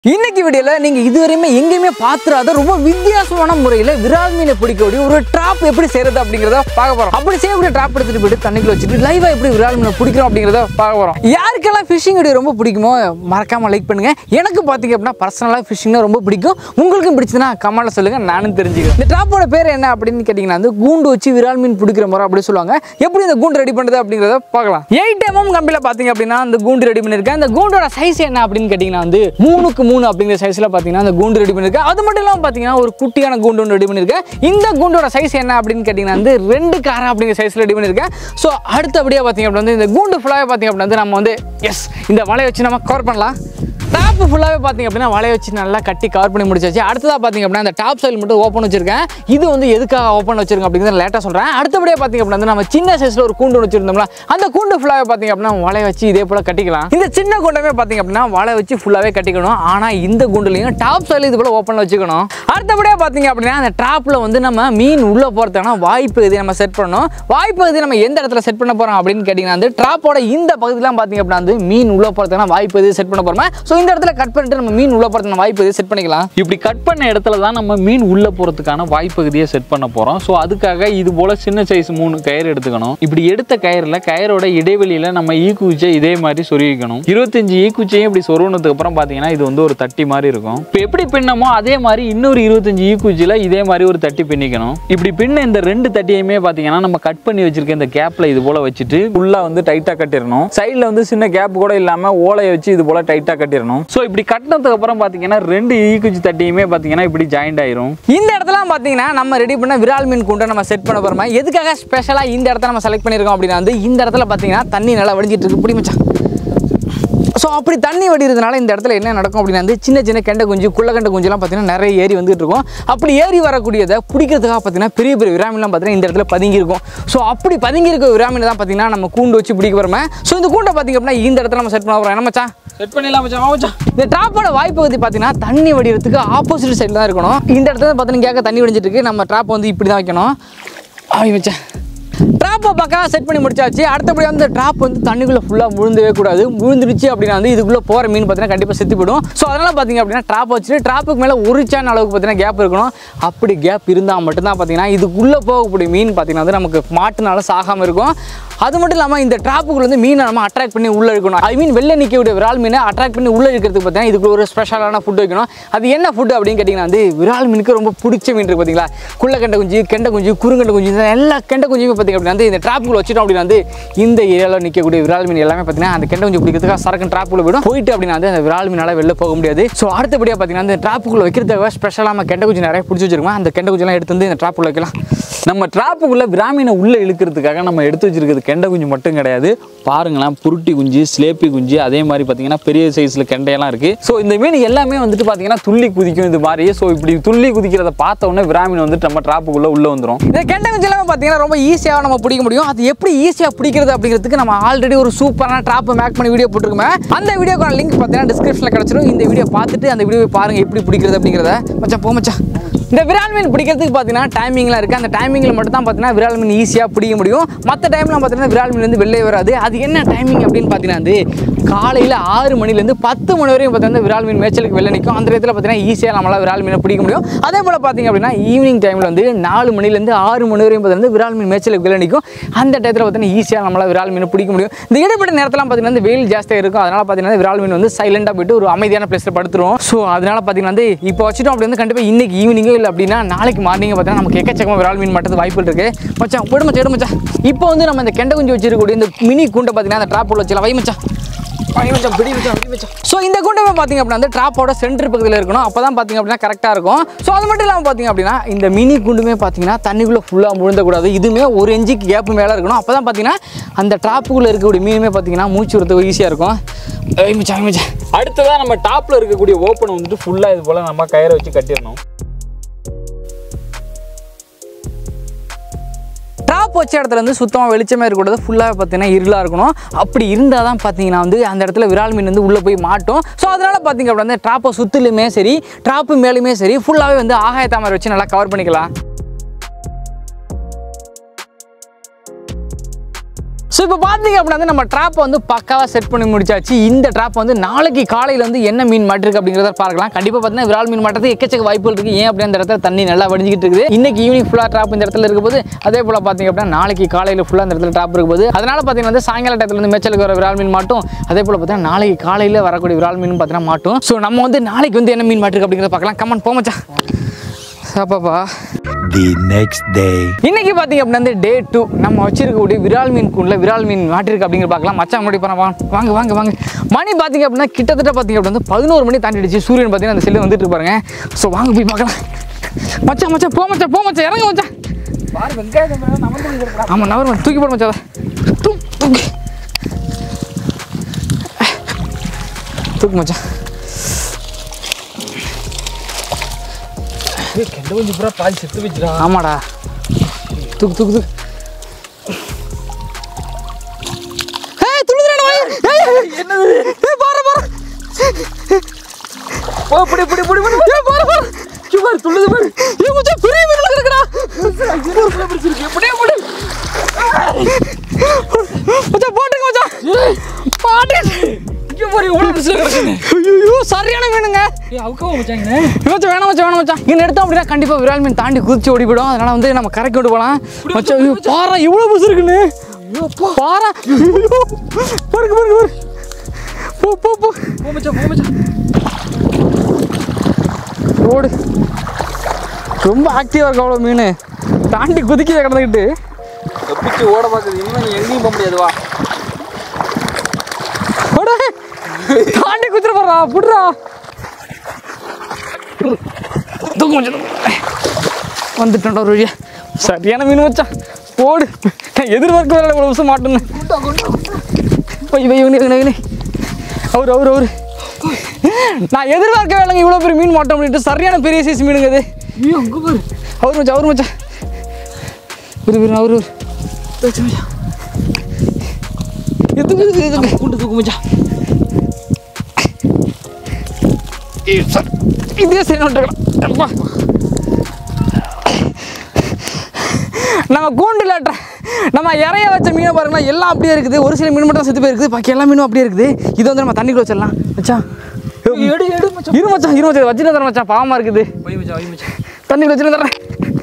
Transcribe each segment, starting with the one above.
இன்னைக்கு வீடியோல நீங்க இதுவரையுமே எங்கேயுமே பார்த்துறாத ரொம்ப வித்தியாசமான முறையில விரால் மீனை பிடிக்கக்கூடிய ஒரு ட்ராப் எப்படி செய்யறது அப்படிங்கறத பார்க்க போறோம் அப்படி செய்யக்கூடிய ட்ராப் எடுத்துட்டு போயிட்டு தண்ணிக்குள்ள வச்சுட்டு லைவா எப்படி விரால் மீனை பிடிக்கிறோம் அப்படிங்கறத பார்க்க போறோம் யாருக்கெல்லாம் ஃபிஷிங் வீடியோ ரொம்ப பிடிக்குமோ மறக்காம லைக் பண்ணுங்க எனக்கு பாத்தீங்க அப்படின்னா பர்சனலா ஃபிஷிங்னா ரொம்ப பிடிக்கும் உங்களுக்கும் பிடிச்சதுன்னா கமெண்ட்ல சொல்லுங்க நானும் தெரிஞ்சுக்கிறேன் இந்த ட்ராப்போட பேர் என்ன அப்படின்னு கேட்டீங்கன்னா வந்து கூண்டு வச்சு விரால் மீன் பிடிக்கிற முறை அப்படி சொல்லுவாங்க எப்படி இந்த கூண்டு ரெடி பண்றது அப்படிங்கறத பார்க்கலாம் எயிட் எம்எம் கம்பியில பாத்தீங்க அப்படின்னா அந்த கூண்டு ரெடி பண்ணிருக்கேன் அந்த கூண்டோட சைஸ் என்ன அப்படின்னு கேட்டீங்கன்னா வந்து மூணுக்கு மூணு அப்படிங்கிற சைஸ்ல பாத்தீங்கன்னா அந்த கூண்டு ரெடி பண்ணிருக்கேன் அது மட்டும் இல்லாம பாத்தீங்கன்னா ஒரு குட்டியான கூண்டு ஒன்று ரெடி பண்ணிருக்கேன் இந்த கூண்டோட சைஸ் என்ன அப்படின்னு கேட்டீங்கன்னா வந்து ரெண்டு காரா அப்படிங்கிற சைஸ்ல ரெடி பண்ணிருக்கேன் ஸோ அடுத்தபடியா பாத்தீங்க அப்படின்னா வந்து இந்த கூண்டு ஃபுல்லாவே பாத்தீங்க அப்படின்னா வந்து நம்ம வந்து எஸ் இந்த வலையை வச்சு நம்ம கவர் பண்ணலாம் டாப் ஃபுல்லாகவே பார்த்தீங்க அப்படின்னா வலைய வச்சு நல்லா கட்டி கவர் பண்ணி முடிச்சாச்சு அடுத்ததாக பார்த்தீங்க அப்படின்னா அந்த டாப் சைடு மட்டும் ஓப்பன் வச்சிருக்கேன் இது வந்து எதுக்காக ஓப்பன் வச்சிருக்கேன் அப்படிங்கிறத லேட்டாக சொல்கிறேன் அடுத்தபடியாக பார்த்தீங்க அப்படின்னா வந்து நம்ம சின்ன சைஸில் ஒரு கூண்டு வச்சிருந்தோம்ல அந்த கூண்டு ஃபுல்லாகவே பார்த்தீங்க அப்படின்னா வலைய வச்சு இதே போல் கட்டிக்கலாம் இந்த சின்ன கூண்டமே பார்த்தீங்க அப்படின்னா வலை வச்சு ஃபுல்லாகவே கட்டிக்கணும் ஆனால் இந்த கூண்டுலையும் டாப் சைடில் இது போல் ஓப்பனில் வச்சுக்கணும் அடுத்தபடியாக பார்த்தீங்க அப்படின்னா அந்த டாப்பில் வந்து நம்ம மீன் உள்ளே போகிறதுக்கான வாய்ப்பு இது நம்ம செட் பண்ணணும் வாய்ப்பு இது நம்ம எந்த இடத்துல செட் பண்ண போகிறோம் அப்படின்னு கேட்டிங்கன்னா வந்து ட்ராப்போட இந்த பகுதியெலாம் பார்த்தீங்க அப்படின்னா வந்து மீன் உள்ளே போகிறதுக்கான வாய்ப்பு இது செட் பண்ண போகிறோம் ஸோ இந்த இடத்துல கட் பண்ணிட்டு நம்ம மீன் உள்ளே போகிறதுக்கான வாய்ப்பு இது செட் பண்ணிக்கலாம் இப்படி கட் பண்ண இடத்துல தான் நம்ம மீன் உள்ள போறதுக்கான வாய்ப்பகுதியை செட் பண்ண போறோம் ஸோ அதுக்காக இது போல சின்ன சைஸ் மூணு கயிறு எடுத்துக்கணும் இப்படி எடுத்த கயிறுல கயிறோட இடைவெளியில நம்ம ஈக்குச்சை இதே மாதிரி சொருவிக்கணும் இருபத்தஞ்சு ஈக்குச்சையும் இப்படி சொருவினதுக்கு அப்புறம் பாத்தீங்கன்னா இது வந்து ஒரு தட்டி மாதிரி இருக்கும் இப்போ எப்படி பின்னமோ அதே மாதிரி இன்னொரு இருபத்தஞ்சு ஈக்குச்சில இதே மாதிரி ஒரு தட்டி பின்னிக்கணும் இப்படி பின்ன இந்த ரெண்டு தட்டியுமே பாத்தீங்கன்னா நம்ம கட் பண்ணி வச்சிருக்க இந்த கேப்ல இது போல வச்சுட்டு ஃபுல்லா வந்து டைட்டா கட்டிடணும் சைடுல வந்து சின்ன கேப் கூட இல்லாம ஓலையை வச்சு இது போல டைட்டா கட்டிடணும் ஸோ இப்படி கட்டினதுக்கு அப்புறம் பாத்தீங்கன்னா ரெண்டு ஈக்குச்சி தட்டியுமே பாத்தீங்கன்னா இப்படி ஜாயிண்ட் ஆயிரும் இந்த இடத்துல பார்த்தீங்கன்னா நம்ம ரெடி பண்ண விரால் மீன் கூண்டை நம்ம செட் பண்ண போகிறோமா எதுக்காக ஸ்பெஷலாக இந்த இடத்த நம்ம செலக்ட் பண்ணியிருக்கோம் அப்படின்னா வந்து இந்த இடத்துல பார்த்தீங்கன்னா தண்ணி நல்லா வடிஞ்சிட்டு இருக்கு பிடி மச்சான் ஸோ அப்படி தண்ணி வடிகிறதுனால இந்த இடத்துல என்ன நடக்கும் அப்படின்னா வந்து சின்ன சின்ன கெண்டை குஞ்சு குள்ளக்கண்டை குஞ்சுலாம் பார்த்தீங்கன்னா நிறைய ஏறி வந்துட்டு இருக்கும் அப்படி ஏறி வரக்கூடியதை பிடிக்கிறதுக்காக பார்த்தீங்கன்னா பெரிய பெரிய விராமிலாம் பார்த்தீங்கன்னா இந்த இடத்துல பதுங்கி இருக்கும் ஸோ அப்படி பதுங்கி இருக்க விராமினை தான் பார்த்தீங்கன்னா நம்ம கூண்டு வச்சு பிடிக்க போகிறோமே ஸோ இந்த கூண்டை பார்த்தீங்க அப்படின்னா இந்த இடத்துல நம்ம செட் பண்ண போகிறோம் என்ன மச்சான் செட் பண்ணிடலாம் மச்சான் வா மச்சான் இந்த ட்ராப்போட வாய்ப்பு வந்து பார்த்தீங்கன்னா தண்ணி வடிகிறதுக்கு ஆப்போசிட் சைடில் தான் இருக்கணும் இந்த இடத்துல பார்த்தீங்கன்னா கேட்க தண்ணி வடிஞ்சிட்டு இருக்கு நம்ம ட்ராப் வந்து இப்படி தான் வைக்கணும் ஆய் வச்சேன் ட்ராப்பை பக்கம் செட் பண்ணி முடிச்சாச்சு அடுத்தபடி வந்து ட்ராப் வந்து தண்ணிக்குள்ளே ஃபுல்லாக விழுந்தவே கூடாது விழுந்துருச்சு அப்படின்னா வந்து இதுக்குள்ளே போகிற மீன் பார்த்தீங்கன்னா கண்டிப்பாக செத்து போயிடும் ஸோ அதனால் பார்த்தீங்க அப்படின்னா ட்ராப் வச்சுட்டு ட்ராப்புக்கு மேலே உரிச்சான அளவுக்கு பார்த்தீங்கன்னா கேப் இருக்கணும் அப்படி கேப் இருந்தால் மட்டும்தான் பார்த்தீங்கன்னா இதுக்குள்ளே போகக்கூடிய மீன் பார்த்தீங்கன்னா வந்து நமக்கு மாட்டுனால சாகாமல் இருக்கும் அது மட்டும் இல்லாமல் இந்த ட்ராப்புக்குள்ள வந்து மீனை நம்ம அட்ராக்ட் பண்ணி உள்ளே இருக்கணும் ஐ மீன் வெளில நிற்கக்கூடிய விரால் மீனை அட்ராக்ட் பண்ணி உள்ளே இருக்கிறதுக்கு பார்த்தீங்கன்னா இதுக்குள்ள ஒரு ஸ்பெஷலான ஃபுட் வைக்கணும் அது என்ன ஃபுட் அப்படின்னு கேட்டிங்கன்னா வந்து விரால் மீனுக்கு ரொம்ப பிடிச்ச மீன் இருக்குது பார்த்தீங்களா குள்ளக்கெண்டை குஞ்சு கெண்டை குஞ்சு குறுங்கெண்டை குஞ்சு இந்த எல்லா கெண்டை குஞ்சுமே பார்த்தீங்க அப்படின்னா வந்து இந்த ட்ராப்புக்குள்ள வச்சுட்டோம் அப்படின்னா வந்து இந்த ஏரியாவில் நிற்கக்கூடிய விரால் மீன் எல்லாமே பார்த்தீங்கன்னா அந்த கெண்டை குஞ்சு பிடிக்கிறதுக்காக சரக்கு ட்ராப்புக்குள்ள போயிடும் போயிட்டு அப்படின்னா வந்து அந்த விரால் மீனால வெளில போக முடியாது ஸோ அடுத்தபடியாக பார்த்தீங்கன்னா அந்த ட்ராப்புக்குள்ள வைக்கிறதுக்காக ஸ்பெஷலாக நம்ம கெண்டை குஞ்சு நிறைய பிடிச்சி வச்சிருக்கோம் அந்த கெண்டை குஞ்செல்லாம் எடுத்து வந்து இந்த ட்ராப்புக்குள்ள வைக்கலாம் நம்ம ட்ராப்புக்குள்ள பிராமீனை உள்ள இழுக்கிறதுக்காக நம்ம எடுத்து வச்சிருக்கிறது கெண்டை குஞ்சு மட்டும் கிடையாது பாருங்களேன் புருட்டி குஞ்சு ஸ்லேப்பி குஞ்சு அதே மாதிரி பார்த்தீங்கன்னா பெரிய சைஸில் கெண்டையெல்லாம் இருக்குது ஸோ இந்த மீன் எல்லாமே வந்துட்டு பார்த்தீங்கன்னா துள்ளி குதிக்கும் இது மாதிரி ஸோ இப்படி துள்ளி குதிக்கிறத பார்த்த உடனே பிராமீன் வந்துட்டு நம்ம ட்ராப்புக்குள்ளே உள்ளே வந்துடும் இந்த கெண்டை குஞ்சு எல்லாமே பார்த்தீங்கன்னா ரொம்ப ஈஸியாக நம்ம பிடிக்க முடியும் அது எப்படி ஈஸியாக பிடிக்கிறது அப்படிங்கிறதுக்கு நம்ம ஆல்ரெடி ஒரு சூப்பரான ட்ராப் மேக் பண்ணி வீடியோ போட்டிருக்கோமே அந்த வீடியோக்கான லிங்க் பார்த்தீங்கன்னா டிஸ்கிரிப்ஷனில் கிடச்சிரும் இந்த வீடியோ பார்த்துட்டு அந்த வீடியோ பாருங்க எப்படி பிடிக்கிறது அப்படிங்கிறத மச்சான் போ மச்சான் இந்த விரால் மீன் பிடிக்கிறதுக்கு பார்த்தீங்கன்னா டைமிங்லாம் இருக்குது அந்த டைமிங்கில் மட்டும் தான் பார்த்தீங்கன்னா விரால் மீன் ஈஸியாக பிடிக்க முடியும் மற்ற டைம்லாம் பார்த்தீங்கன்னா விரால் மீன் வந்து வெளியே வராது அது என்ன டைமிங் அப்படின்னு பார்த்தீங்கன்னா வந்து காலையில் ஆறு மணிலேருந்து பத்து மணி வரையும் பார்த்தீங்கன்னா விரால் மீன் மேய்ச்சலுக்கு வெளில நிற்கும் அந்த இடத்துல பார்த்தீங்கன்னா ஈஸியாக நம்மளால் விரால் மீனை பிடிக்க முடியும் அதே போல் பார்த்தீங்க அப்படின்னா ஈவினிங் டைமில் வந்து நாலு மணிலேருந்து ஆறு மணி வரையும் பார்த்தீங்கன்னா விரால் மீன் மேய்ச்சலுக்கு வெளில நிற்கும் அந்த டயத்தில் பார்த்தீங்கன்னா ஈஸியாக நம்மளால் விரால் மீனை பிடிக்க முடியும் இந்த இடைப்பட்ட நேரத்தில் பார்த்தீங்கன்னா வந்து வெயில் ஜாஸ்தியாக இருக்கும் அதனால் பார்த்தீங்கன்னா விரால் மீன் வந்து சைலண்டாக போயிட்டு ஒரு அமைதியான பிளேஸில் படுத்துரும் ஸோ அதனால பார்த்தீங்கன்னா வந்து இப்போ வச்சுட்டோம் அப்படி வந்து கண்டிப்பாக இன்னைக்கு ஈவினிங்கோ இல்லை அப்படின்னா நாளைக்கு மார்னிங் பார்த்தீங்கன்னா நமக்கு எக்கச்சக்கமாக விரால் மீன் மட்டும் வாய்ப்பு இருக்கு மச்சான் விடு மச்சான் விடு மச்சான் இப்போ வந்து நம்ம இந்த கெண்டை குஞ்சு வச்சிருக்கக்கூடிய இந்த மினி கூண்டை பார்த்தீங்கன்னா அந்த ட்ராப் உள்ள வச்சலாம் வை மச்சான் ஸோ இந்த கூண்டை பார்த்தீங்க அப்படின்னா வந்து ட்ராப்போட சென்டர் பக்கத்தில் இருக்கணும் அப்போ தான் பார்த்தீங்க அப்படின்னா கரெக்டாக இருக்கும் ஸோ அது மட்டும் இல்லாமல் பார்த்தீங்க அப்படின்னா இந்த மினி குண்டுமே பார்த்தீங்கன்னா தண்ணிக்குள்ளே ஃபுல்லாக முழுந்தக்கூடாது இதுவுமே ஒரு இன்ச்சுக்கு கேப் மேலே இருக்கணும் அப்போ தான் பார்த்தீங்கன்னா அந்த ட்ராப்புக்குள்ளே இருக்கக்கூடிய மீனுமே பார்த்தீங்கன்னா மூச்சு விடுறதுக்கு ஈஸியாக இருக்கும் ஐ மச்சான் ஐ மச்சான் அடுத்ததாக நம்ம டாப்பில் இருக்கக்கூடிய ஓப்பனை வந்துட்டு ஃபுல்லாக இது போல் நம்ம கயிறை வச்சு கட்டிடணும் ட்ராப் வச்ச இடத்துல இருந்து சுத்தமாக வெளிச்சமாக இருக்கக்கூடாது ஃபுல்லாக பார்த்தீங்கன்னா இருளாக இருக்கணும் அப்படி இருந்தால் தான் பார்த்தீங்கன்னா வந்து அந்த இடத்துல விரால் மீன் வந்து உள்ளே போய் மாட்டும் ஸோ அதனால் பார்த்தீங்க அப்படின்னா வந்து ட்ராப்பை சுற்றிலுமே சரி ட்ராப்பு மேலுமே சரி ஃபுல்லாகவே வந்து ஆகாய தாமரை வச்சு நல்லா கவர் பண்ணிக்கலாம் ஸோ இப்போ பார்த்தீங்க அப்படின்னா வந்து நம்ம ட்ராப்பை வந்து பக்காவாக செட் பண்ணி முடிச்சாச்சு இந்த ட்ராப் வந்து நாளைக்கு காலையில் வந்து என்ன மீன் மாட்டிருக்கு அப்படிங்கிறத பார்க்கலாம் கண்டிப்பாக பார்த்தீங்கன்னா விரால் மீன் மாட்டது எக்கச்சக்க வாய்ப்புகள் இருக்குது ஏன் அப்படி அந்த இடத்துல தண்ணி நல்லா வடிஞ்சிக்கிட்டு இருக்குது இன்னைக்கு ஈவினிங் ஃபுல்லாக ட்ராப் இந்த இடத்துல இருக்கும்போது அதே போல் பார்த்தீங்க அப்படின்னா நாளைக்கு காலையில் ஃபுல்லாக அந்த இடத்துல ட்ராப் இருக்கும்போது அதனால பார்த்தீங்கன்னா வந்து சாயங்கால டயத்தில் வந்து மேய்ச்சலுக்கு வர விரால் மீன் மாட்டும் அதே போல் பார்த்தீங்கன்னா நாளைக்கு காலையில் வரக்கூடிய விரால் மீன் பார்த்தீங்கன்னா மாட்டும் ஸோ நம்ம வந்து நாளைக்கு வந்து என்ன மீன் மாட்டிருக்கு அப்படிங்கிறத பார்க்கலாம் கம்மன் போமச்சா சாப்பாப்பா The next day. இன்னைக்கு பார்த்தீங்க அப்படின்னா வந்து டே டூ நம்ம வச்சிருக்கக்கூடிய விரால் மீன் கூண்டில் விரால் மீன் மாட்டிருக்கு அப்படிங்கிற பார்க்கலாம் மச்சான் முன்னாடி போகிறோம் வாங்க வாங்க வாங்க மணி பார்த்தீங்க அப்படின்னா கிட்டத்தட்ட பார்த்தீங்க அப்படின்னா வந்து பதினோரு மணி தாண்டிடுச்சு சூரியன் பார்த்தீங்கன்னா அந்த செல்லு வந்துட்டு பாருங்க ஸோ வாங்க போய் பார்க்கலாம் மச்சான் மச்சான் போ மச்சான் போ மச்சான் இறங்க மச்சான் ஆமாம் நவர் தூக்கி போட மச்சான் அதை. தூ தூக்கு தூக்கு மச்சான் கெண்ட கொஞ்சம் பூரா பாதி செத்து வச்சுடா ஆமாடா தூக்கு தூக்கு தூக்கு ஏய், துள்ளுதுடா வாய். ஏய், ஏய், பாரு, பாரு. போ இப்படி இப்படி இப்படி இப்படி ஏய், பாரு, பாரு. பாரு துள்ளுது பாரு ஏய், மச்சான், பெரிய மீன் இருக்குடா. எப்படியே போடு மச்சான், போட்டுங்க, மச்சான். பாட்டு. இங்கே பாரு இவ்வளோ பிடிச்சி கிடக்குது ஐயையோ, சரியான மீனுங்க ஏய் அவுக்கவும் வச்சாங்க மச்சான் வேணாம் மச்சான் வேணாம் மச்சான் இங்கே எடுத்தோம் அப்படின்னா கண்டிப்பாக விரால் மீன் தாண்டி குதிச்சு ஓடி போயிடும் அதனால வந்து நம்ம கரைக்கு விட்டு போகலாம் மச்சான் ஐயோ, பாரா இவ்வளோ புதுசு இருக்குன்னு பாரா ஐயோ, பாருங்க பாருங்க பாரு போ போ போ போ மச்சான் போ மச்சான் ஓடு ரொம்ப ஆக்டிவாக இருக்கு அவ்வளோ மீன் தாண்டி குதிக்க கிடந்துக்கிட்டு தப்பிச்சு ஓட பார்க்குது இனிமேல் நீ எங்கேயும் போக முடியாது வா ஓடு தாண்டி குதிர போடுறா புடுறா தூக்கு மச்சான் வந்துட்டோம் ஒரு வழியா சரியான மீன் வச்சான் போடு நான் எதிர்பார்க்க வேலை இவ்வளோ விஷயம் மாட்டேன்னு வை வை இவனு இவனு இவனு அவர் அவர் அவர் நான் எதிர்பார்க்க வேலைங்க இவ்வளோ பெரிய மீன் மாட்டோம் அப்படின்ட்டு சரியான பெரிய சைஸ் மீனுங்க இது ஐயோ அங்கே பாரு அவர் மச்சான் அவர் மச்சான் இரு இரு அவர் எதுக்கு எதுக்கு எதுக்கு கூண்டு தூக்கு மச்சான் இதே சரி நோட்டுக்கலாம் நம்ம கூண்டுல ட- நம்ம இறைய வச்ச மீனை பாருங்களா எல்லாம் அப்படியே இருக்குது ஒரு சில மீன் மட்டும் செத்து போயிருக்குது பாக்கி எல்லா மீனும் அப்படியே இருக்குது இது வந்து நம்ம தண்ணிக்குள்ள வச்சிடலாம் மச்சான் எடு எடு மச்சான் இரு மச்சான் இரு மச்சான் வச்சுட்டு தரேன் மச்சான் பாவமா இருக்குது வை மச்சான் வை மச்சான் தண்ணிக்குள்ள வச்சுட்டு தரேன்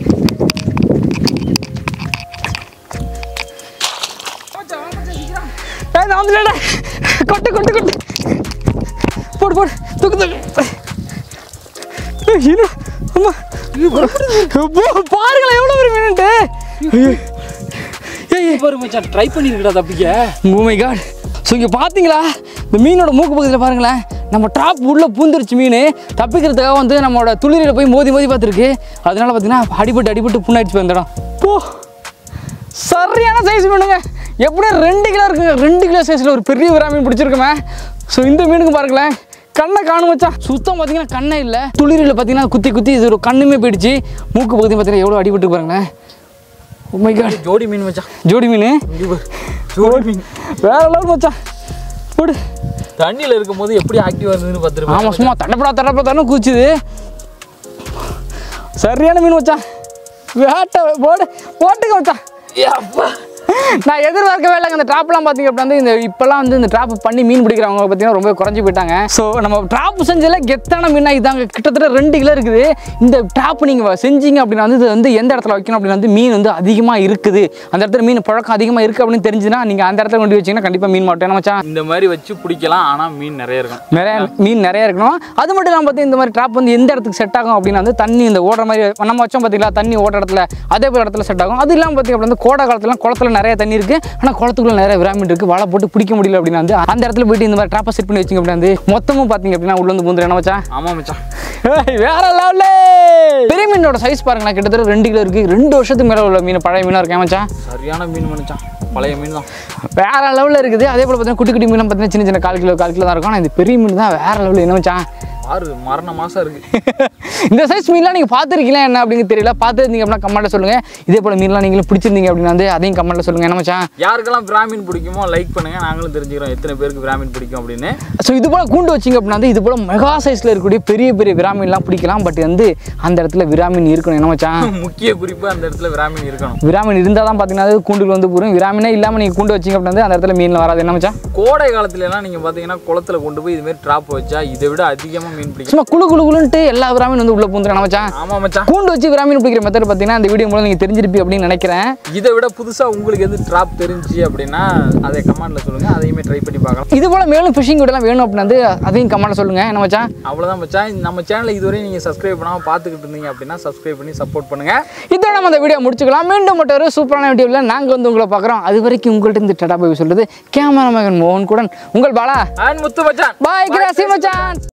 ஏய், நான் வந்துட்டேன்டா. கொட்டு கொட்டு கொட்டு போடு போடு தூக்கு தூக்கு ஏய், இரு. அம்மா. அப்பா, பாருங்களேன் எவ்வளோ பெரிய மீனுன்ட்டு ஐயோ. ஏய் ஏய். பாரு மச்சான் ட்ரை பண்ணிருக்கடா தப்பிக்க ஓ மை காட் ஸோ இங்கே பார்த்தீங்களா இந்த மீனோட மூக்கு பக்கத்தில் பாருங்களேன் நம்ம ட்ராப் உள்ளே பூந்துருச்சு மீன் தப்பிக்கிறதுக்காக வந்து நம்மளோட துளிரில் போய் மோதி மோதி பார்த்துருக்கு அதனால பார்த்தீங்கன்னா அடிபட்டு அடிபட்டு புண்ணாயிடுச்சு இந்த இடம் போ சரியான சைஸ் மீனுங்க எப்படியும் ரெண்டு கிலோ இருக்குங்க ரெண்டு கிலோ சைஸில் ஒரு பெரிய விரா மீன் பிடிச்சிருக்குமே ஸோ இந்த மீனுக்கு பாருங்களேன் கண்ணை காணும் வச்சா சுத்தம் பார்த்தீங்கன்னா கண்ணே இல்லை துளிரில் பார்த்தீங்கன்னா குத்தி குத்தி இது ஒரு கண்ணுமே போயிடுச்சு மூக்கு பக்கத்தில் பார்த்தீங்கன்னா எவ்வளோ அடிபட்டு பாருங்களேன் ஓ மை காட் ஜோடி மீன் மச்சான் ஜோடி மீன் இங்கே பாரு ஜோடி மீன் வேற லெவல் மச்சான் போடு தண்ணியில் இருக்கும்போது எப்படி ஆக்டிவாக இருந்ததுன்னு பார்த்துருப்பேன் ஆமாம் சும்மா தடப்படா தடப்படா தானே குதிச்சுது சரியான மீன் மச்சான் வேட்டை போடு போட்டுக்க மச்சான் அப்பா நான் எதிர்பார்க்கவே இல்லைங்க இந்த ட்ராப்லாம் பார்த்தீங்க அப்படின்னா வந்து இந்த இப்போல்லாம் வந்து இந்த ட்ராப் பண்ணி மீன் பிடிக்கிறவங்க பார்த்தீங்கன்னா ரொம்ப குறைஞ்சி போயிட்டாங்க ஸோ நம்ம ட்ராப் செஞ்சதில் கெத்தான மீனா இதாங்க கிட்டத்தட்ட ரெண்டு கிலோ இருக்குது இந்த ட்ராப் நீங்கள் செஞ்சீங்க அப்படின்னா வந்து இது வந்து எந்த இடத்துல வைக்கணும் அப்படின்னா வந்து மீன் வந்து அதிகமாக இருக்குது அந்த இடத்துல மீன் பழக்கம் அதிகமாக இருக்குது அப்படின்னு தெரிஞ்சுன்னா நீங்கள் அந்த இடத்துல கொண்டு வச்சீங்கன்னா கண்டிப்பாக மீன் மாட்டோம் ஏன்னா மச்சான் இந்த மாதிரி வச்சு பிடிக்கலாம் ஆனால் மீன் நிறைய இருக்கும் நிறைய மீன் நிறைய இருக்கணும் அது மட்டும் இல்லாமல் பார்த்து இந்த மாதிரி ட்ராப் வந்து எந்த இடத்துக்கு செட் ஆகும் அப்படின்னா வந்து தண்ணி இந்த ஓடுற மாதிரி நம்ம வச்சோம் பார்த்தீங்களா தண்ணி ஓடுற இடத்துல அதே போல் இடத்துல செட் ஆகும் அது இல்லாமல் பார்த்திங்க அப்படின்னா வந்து கோடை காலத்துலாம் குளத்துல நிறைய தண்ணி இருக்குது ஆனால் குளத்துக்குள்ள நிறைய விராமின் இருக்குது வலை போட்டு பிடிக்க முடியல அப்படின்னா வந்து அந்த இடத்துல போயிட்டு இந்த மாதிரி ட்ராப்பை செட் பண்ணி வச்சிங்க அப்படின்னா வந்து மொத்தமும் பார்த்தீங்க அப்படின்னா உள்ள வந்து பூந்துரு என்ன வச்சா ஆமாம் மச்சான் ஏய், வேற லெவல்ல பெரிய மீனோட சைஸ் பாருங்களேன் கிட்டத்தட்ட ரெண்டு கிலோ இருக்குது ரெண்டு வருஷத்துக்கு மேலே உள்ள மீன் பழைய மீனாக இருக்கேன் மச்சான் சரியான மீன் மச்சான் பழைய மீன் தான் வேற லெவலில் இருக்குது அதே போல் பார்த்தீங்கன்னா குட்டி குட்டி மீன் பார்த்தீங்கன்னா சின்ன சின்ன கால் கிலோ கால் கிலோ தான் இருக்கும் ஆனால் இந்த பெரிய மீன் தான் வேற லெவலில் என்ன மச்சான் பாரு மரண மாசம் இருக்கு இந்த சைஸ் மீன்லாம் நீங்கள் பார்த்துருக்கீங்களா என்ன அப்படிங்கிறது தெரியல பார்த்துருந்தீங்க அப்படின்னா கமெண்ட்டில் சொல்லுங்கள் இதே போல் மீன்லாம் நீங்களும் பிடிச்சிருந்தீங்க அப்படின்னா வந்து அதையும் கமெண்ட்டில் சொல்லுங்கள் என்ன மச்சான் யாருக்கெல்லாம் பிராமின் பிடிக்குமோ லைக் பண்ணுங்க நாங்களும் தெரிஞ்சுக்கிறோம் எத்தனை பேருக்கு பிராமின் பிடிக்கும் அப்படின்னு ஸோ இது போல் கூண்டு வச்சிங்க அப்படின்னா வந்து இது போல் மெகா சைஸில் இருக்கக்கூடிய பெரிய பெரிய விராமீன்லாம் பிடிக்கலாம் பட் வந்து அந்த இடத்துல விராமீன் இருக்கணும் என்ன மச்சான் முக்கிய குறிப்பு அந்த இடத்துல பிராமின் இருக்கணும் விராமீன் இருந்தால் தான் பார்த்தீங்கன்னா அது கூண்டுக்கு வந்து போகும் விராமீனே இல்லாமல் நீங்கள் கூண்டு வச்சிங்க அப்படின்னா வந்து அந்த இடத்துல மீனில் வராது என்ன மச்சான் கோடை காலத்துல எல்லாம் நீங்க பாத்தீங்கன்னா குளத்துல கொண்டு போய் இது மாதிரி ட்ராப் வச்சா இதை விட அதிகமா மீன் பிடிக்கும் சும்மா குழு குழு குழுன்ட்டு எல்லா விராமீன் வந்து உள்ளே பூந்துடும் மச்சான் ஆமா மச்சான் கூண்டு வச்சு விராமீன் பிடிக்கிற மெத்தட் பார்த்தீங்கன்னா இந்த வீடியோ மூலம் நீங்கள் தெரிஞ்சிருப்பீங்க அப்படின்னு நினைக்கிறேன் இதை விட புதுசா உங்களுக்கு எது ட்ராப் தெரிஞ்சு அப்படின்னா அதை கமெண்ட்ல சொல்லுங்க அதையுமே ட்ரை பண்ணி பார்க்கலாம் இது போல் மேலும் ஃபிஷிங் வீடெல்லாம் வேணும் அப்படின்னா வந்து அதையும் கமெண்ட்டில் சொல்லுங்கள் என்ன மச்சான் அவ்வளவுதான் மச்சான் நம்ம சேனலை இதுவரை நீங்க சப்ஸ்கிரைப் பண்ணாம பார்த்துக்கிட்டு இருந்தீங்க அப்படின்னா சப்ஸ்கிரைப் பண்ணி சப்போர்ட் பண்ணுங்க இதோட நம்ம இந்த வீடியோ முடிச்சுக்கலாம் மீண்டும் மட்டும் ஒரு சூப்பரான வீடியோவில் நாங்கள் வந்து உங்களை பார்க்குறோம் அது வரைக்கும் உங்கள்கிட்ட இருந்து டடா போய் சொல்றது கேமரா மகன் மோகன் கூட உங்கள் பாலா அண்ட் முத்து மச்சான் பாய் கிராசி மச்சான்